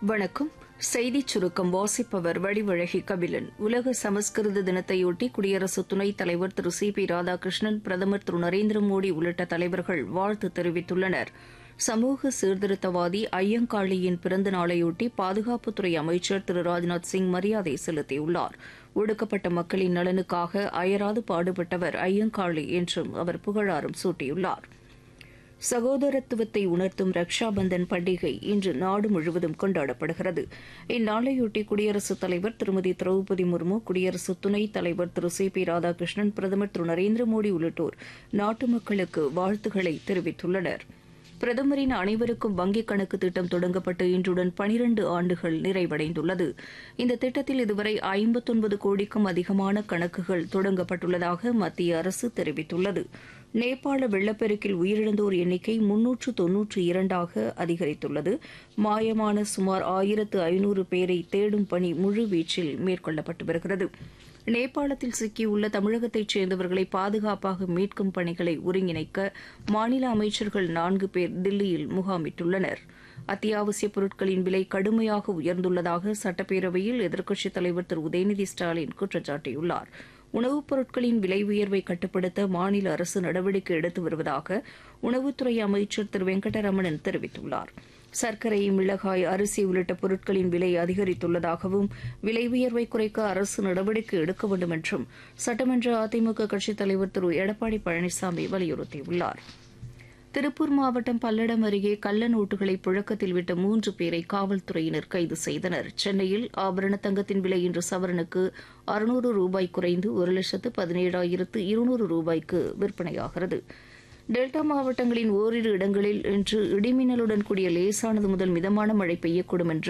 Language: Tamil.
வணக்கம் செய்திச் சுருக்கம் வாசிப்பவர் வடிவழகி கபிலன் உலக சமஸ்கிருத தினத்தையொட்டி குடியரசு துணைத் தலைவர் திரு சி பி ராதாகிருஷ்ணன் பிரதமர் திரு நரேந்திர மோடி உள்ளிட்ட தலைவர்கள் வாழ்த்து தெரிவித்துள்ளனர் சமூக சீர்திருத்தவாதி ஐயங்காளியின் பிறந்த நாளையொட்டி பாதுகாப்புத்துறை அமைச்சர் திரு ராஜ்நாத் சிங் மரியாதை செலுத்தியுள்ளார் ஒடுக்கப்பட்ட மக்களின் நலனுக்காக அயராது பாடுபட்டவர் ஐயங்காளி என்றும் அவர் புகழாரம் சூட்டியுள்ளார் சகோதரத்துவத்தை உணர்த்தும் ரக்ஷா பந்தன் பண்டிகை இன்று நாடு முழுவதும் கொண்டாடப்படுகிறது இந்நாளையொட்டி குடியரசுத் தலைவர் திருமதி திரௌபதி முர்மு குடியரசு துணைத் தலைவர் திரு சி பி ராதாகிருஷ்ணன் பிரதமர் திரு நரேந்திர மோடி உள்ளிட்டோர் நாட்டு மக்களுக்கு வாழ்த்துக்களை தெரிவித்துள்ளனா் பிரதமரின் அனைவருக்கும் வங்கிக் கணக்கு திட்டம் தொடங்கப்பட்டு இன்றுடன் பனிரண்டு ஆண்டுகள் நிறைவடைந்துள்ளது இந்த திட்டத்தில் இதுவரை ஐம்பத்தொன்பது கோடிக்கும் அதிகமான கணக்குகள் தொடங்கப்பட்டுள்ளதாக மத்திய அரசு தெரிவித்துள்ளது நேபாள வெள்ளப்பெருக்கில் உயிரிழந்தோர் எண்ணிக்கை முன்னூற்று தொன்னூற்று இரண்டாக அதிகரித்துள்ளது மாயமான சுமார் ஆயிரத்து ஐநூறு பேரை தேடும் பணி முழுவீச்சில் மேற்கொள்ளப்பட்டு வருகிறது நேபாளத்தில் சிக்கியுள்ள தமிழகத்தைச் சேர்ந்தவர்களை பாதுகாப்பாக மீட்கும் பணிகளை ஒருங்கிணைக்க மாநில அமைச்சர்கள் நான்கு பேர் தில்லியில் முகாமிட்டுள்ளனர் அத்தியாவசியப் பொருட்களின் விலை கடுமையாக உயர்ந்துள்ளதாக சட்டப்பேரவையில் எதிர்க்கட்சித் தலைவர் திரு உதயநிதி ஸ்டாலின் குற்றம் சாட்டியுள்ளார் உணவுப் பொருட்களின் விலை உயர்வை கட்டுப்படுத்த மாநில அரசு நடவடிக்கை எடுத்து வருவதாக உணவுத்துறை அமைச்சர் திரு வெங்கடரமணன் தெரிவித்துள்ளார் சர்க்கரை மிளகாய் அரிசி உள்ளிட்ட பொருட்களின் விலை அதிகரித்துள்ளதாகவும் விலை உயர்வை குறைக்க அரசு நடவடிக்கை எடுக்க வேண்டும் என்றும் சட்டமன்ற அதிமுக கட்சித் தலைவர் திரு எடப்பாடி பழனிசாமி வலியுறுத்தியுள்ளார் திருப்பூர் மாவட்டம் பல்லடம் அருகே கள்ள நோட்டுகளை புழக்கத்தில் விட்ட மூன்று பேரை காவல்துறையினர் கைது செய்தனர் சென்னையில் ஆபரண தங்கத்தின் விலை இன்று சவரனுக்கு அறுநூறு ரூபாய் குறைந்து ஒரு லட்சத்து பதினேழாயிரத்து இருநூறு ரூபாய்க்கு விற்பனையாகிறது டெல்டா மாவட்டங்களின் ஓரிரு இடங்களில் இன்று இடிமின்னலுடன் கூடிய லேசானது முதல் மிதமான மழை பெய்யக்கூடும் என்று